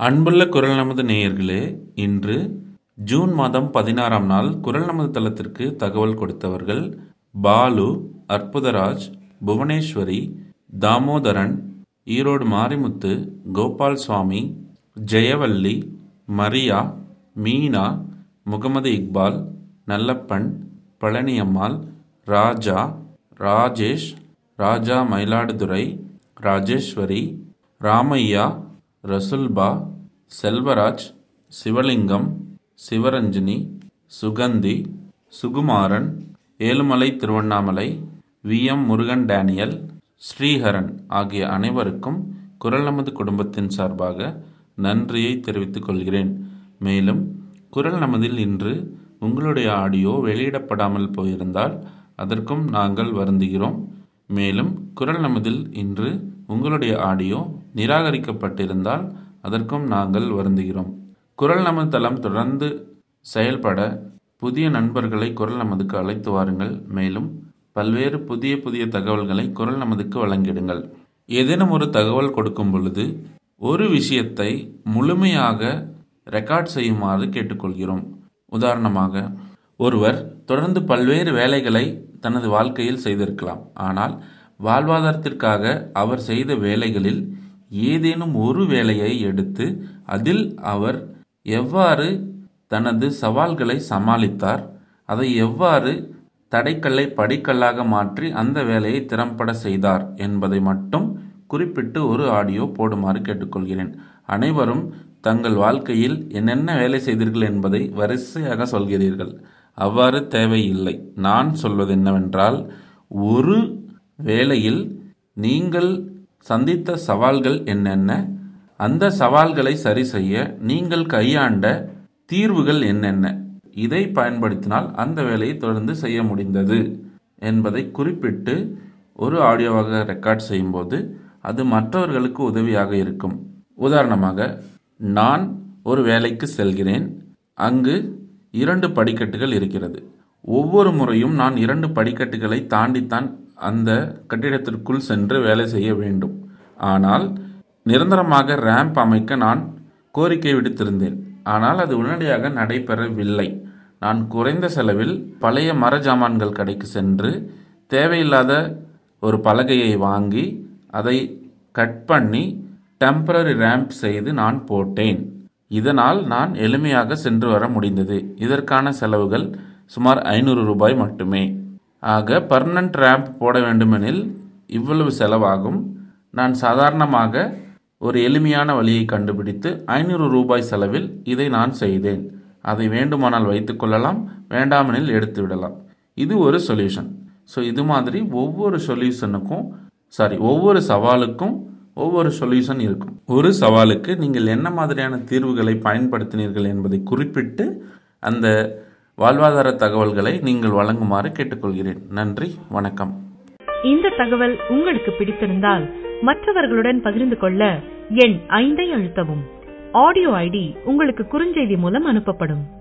அன்புள்ள குரல் நமது நேயர்களே இன்று ஜூன் மாதம் பதினாறாம் நாள் குரல் நமது தளத்திற்கு தகவல் கொடுத்தவர்கள் Balu Arputharaj Bhuvaneswari Damodaran Erode Marimuthu Gopal Swamy Jayavalli Maria Meena Mohammed Iqbal Nallappan Palaniammal Raja Rajesh Raja Mayiladuthurai Rajeswari Ramaiah Rasulpa Selvaraj Sivalingam Sivaranjini Suganthi Sukumaran Ezhumalai Tiruvannamalai V M Murugan Daniel Sriharan ஆகிய அனைவருக்கும் குரல் நமது குடும்பத்தின் சார்பாக நன்றியை தெரிவித்துக் கொள்கிறேன் மேலும் குரல் நமதில் இன்று உங்களுடைய ஆடியோ வெளியிடப்படாமல் போயிருந்தால் அதற்கும் நாங்கள் வருந்துகிறோம் மேலும் குரல் நமதில் இன்று உங்களுடைய ஆடியோ நிராகரிக்கப்பட்டிருந்தால் அதற்கும் நாங்கள் வருந்துகிறோம் குரல் நமது தளம் தொடர்ந்து செயல்பட புதிய நண்பர்களை குரல் நமதுக்கு அழைத்து வாருங்கள் மேலும் பல்வேறு புதிய புதிய தகவல்களை குரல் நமதுக்கு வழங்கிடுங்கள் ஏதேனும் ஒரு தகவல் கொடுக்கும் பொழுது ஒரு விஷயத்தை முழுமையாக ரெக்கார்ட் செய்யுமாறு கேட்டுக்கொள்கிறோம் உதாரணமாக ஒருவர் தொடர்ந்து பல்வேறு வேலைகளை தனது வாழ்க்கையில் செய்திருக்கலாம் ஆனால் வாழ்வாதாரத்திற்காக அவர் செய்த வேலைகளில் ஏதேனும் ஒரு வேலையை எடுத்து அதில் அவர் எவ்வாறு தனது சவால்களை சமாளித்தார் அதை எவ்வாறு தடைக்கல்லை படிக்கல்லாக மாற்றி அந்த வேலையை திறம்பட செய்தார் என்பதை மட்டும் குறிப்பிட்டு ஒரு ஆடியோ போடுமாறு கேட்டுக்கொள்கிறேன் அனைவரும் தங்கள் வாழ்க்கையில் என்னென்ன வேலை செய்தீர்கள் என்பதை வரிசையாக சொல்கிறீர்கள் அவ்வாறு தேவையில்லை நான் சொல்வது என்னவென்றால் ஒரு வேளையில் நீங்கள் சந்தித்த சவால்கள் என்னென்ன அந்த சவால்களை சரி செய்ய நீங்கள் கையாண்ட தீர்வுகள் என்னென்ன இதை பயன்படுத்தினால் அந்த வேலையை தொடர்ந்து செய்ய முடிந்தது என்பதை குறிப்பிட்டு ஒரு ஆடியோவாக ரெக்கார்ட் செய்யும்போது அது மற்றவர்களுக்கு உதவியாக இருக்கும் உதாரணமாக நான் ஒரு வேலைக்கு செல்கிறேன் அங்கு இரண்டு படிக்கட்டுகள் இருக்கிறது ஒவ்வொரு முறையும் நான் இரண்டு படிக்கட்டுகளை தாண்டித்தான் அந்த கட்டிடத்திற்குள் சென்று வேலை செய்ய வேண்டும் ஆனால் நிரந்தரமாக ரேம்ப் அமைக்க நான் கோரிக்கை விடுத்திருந்தேன் ஆனால் அது உடனடியாக நடைபெறவில்லை நான் குறைந்த செலவில் பழைய மர ஜாமான்கள் கடைக்கு சென்று தேவையில்லாத ஒரு பலகையை வாங்கி அதை கட் பண்ணி டெம்பரரி ரேம்ப் செய்து நான் போட்டேன் இதனால் நான் எளிமையாக சென்று வர முடிந்தது இதற்கான செலவுகள் சுமார் ஐநூறு ரூபாய் மட்டுமே ஆக பர்மனன்ட் ரேம்ப் போட வேண்டுமெனில் இவ்வளவு செலவாகும் நான் சாதாரணமாக ஒரு எளிமையான வழியை கண்டுபிடித்து ஐநூறு ரூபாய் செலவில் இதை நான் செய்தேன் அதை வேண்டுமானால் வைத்துக்கொள்ளலாம் வேண்டாமெனில் எடுத்து விடலாம் இது ஒரு சொல்யூஷன் ஸோ இது மாதிரி ஒவ்வொரு சொல்யூஷனுக்கும் சாரி ஒவ்வொரு சவாலுக்கும் ஒவ்வொரு சொல்யூஷன் இருக்கும் ஒரு சவாலுக்கு நீங்கள் என்ன மாதிரியான தீர்வுகளை பயன்படுத்தினீர்கள் என்பதை குறிப்பிட்டு அந்த வாழ்வாதார தகவல்களை நீங்கள் வழங்குமாறு கேட்டுக்கொள்கிறேன் நன்றி வணக்கம் இந்த தகவல் உங்களுக்கு பிடித்திருந்தால் மற்றவர்களுடன் பகிர்ந்து கொள்ள எண் ஐந்தை அழுத்தவும் ஆடியோ ஐடி உங்களுக்கு குறுஞ்செய்தி மூலம் அனுப்பப்படும்